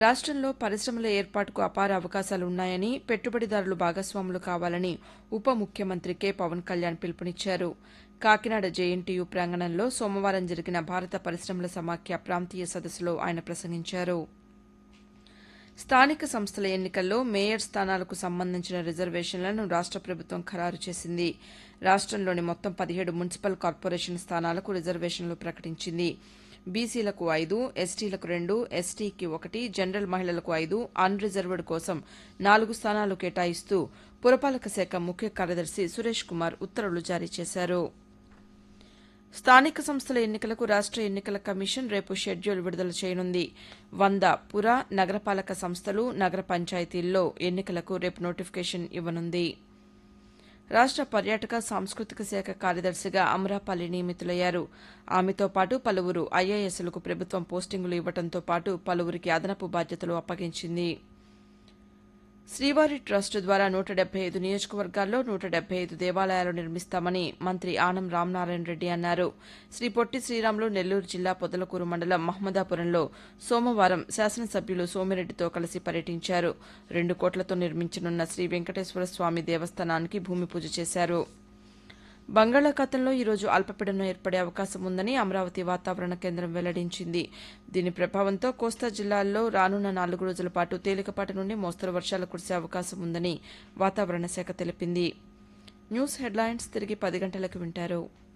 రాష్ట్రంలో పరిశ్రమల ఏర్పాటుకు అపార అవకాశాలు ఉన్నాయని పెట్టుబడిదారులు భాగస్వాములు కావాలని ఉప ముఖ్యమంత్రి కె పవన్ కళ్యాణ్ పిలుపునిచ్చారు కాకినాడ జేఎన్టీయూ ప్రాంగణంలో సోమవారం జరిగిన భారత పరిశ్రమల సమాఖ్య ప్రాంతీయ సదస్సులో ఆయన ప్రసంగించారు స్థానిక సంస్థల ఎన్నికల్లో మేయర్ స్థానాలకు సంబంధించిన రిజర్వేషన్లను రాష్ట ప్రభుత్వం ఖరారు చేసింది రాష్టంలోని మొత్తం పదిహేడు మున్సిపల్ కార్పొరేషన్ స్థానాలకు రిజర్వేషన్లు ప్రకటించింది బీసీలకు ఐదు ఎస్టీలకు రెండు ఎస్టీకి ఒకటి జనరల్ మహిళలకు ఐదు అన్ రిజర్వ్డ్ కోసం నాలుగు స్థానాలు కేటాయిస్తూ పురపాలక శాఖ ముఖ్య కార్యదర్శి సురేష్ కుమార్ ఉత్తర్వులు జారీ చేశారు స్థానిక సంస్థల ఎన్నికలకు రాష్ట ఎన్నికల కమిషన్ రేపు షెడ్యూల్ విడుదల చేయనుంది వంద పుర నగరపాలక సంస్థలు నగర పంచాయతీల్లో ఎన్నికలకు రేపు నోటిఫికేషన్ ఇవ్వనుంది రాష్ట పర్యాటక సాంస్కృతిక శాఖ కార్యదర్శిగా అమరాపల్లి నియమితులయ్యారు ఆమెతో పాటు పలువురు ఐఏఎస్లకు ప్రభుత్వం పోస్టింగులు ఇవ్వడంతో పాటు పలువురికి అదనపు బాధ్యతలు అప్పగించింది శ్రీవారి ట్రస్ట్ ద్వారా నూట డెబ్బై ఐదు నియోజకవర్గాల్లో నూట డెబ్బై ఐదు దేవాలయాలు నిర్మిస్తామని మంత్రి ఆనం రామనారాయణ రెడ్డి అన్నారు శ్రీ పొట్టి శ్రీరాములు నెల్లూరు జిల్లా పొదలకూరు మండలం మహమ్మదాపురంలో సోమవారం శాసనసభ్యులు సోమిరెడ్డితో కలిసి పర్యటించారు రెండు కోట్లతో నిర్మించనున్న శ్రీ వెంకటేశ్వర స్వామి దేవస్థానానికి భూమి పూజ చేశారు బంగాళాఖాతంలో ఈరోజు అల్పపీడనం ఏర్పడే అవకాశం ఉందని అమరావతి వాతావరణ కేంద్రం వెల్లడించింది దీని ప్రభావంతో కోస్తా జిల్లాల్లో రానున్న నాలుగు రోజుల పాటు తేలికపాటి నుండి మోస్తరు వర్షాలు కురిసే అవకాశం ఉందని వాతావరణ శాఖ తెలిపింది న్యూస్ హెడ్లైన్స్ తిరిగి పది గంటలకు వింటారు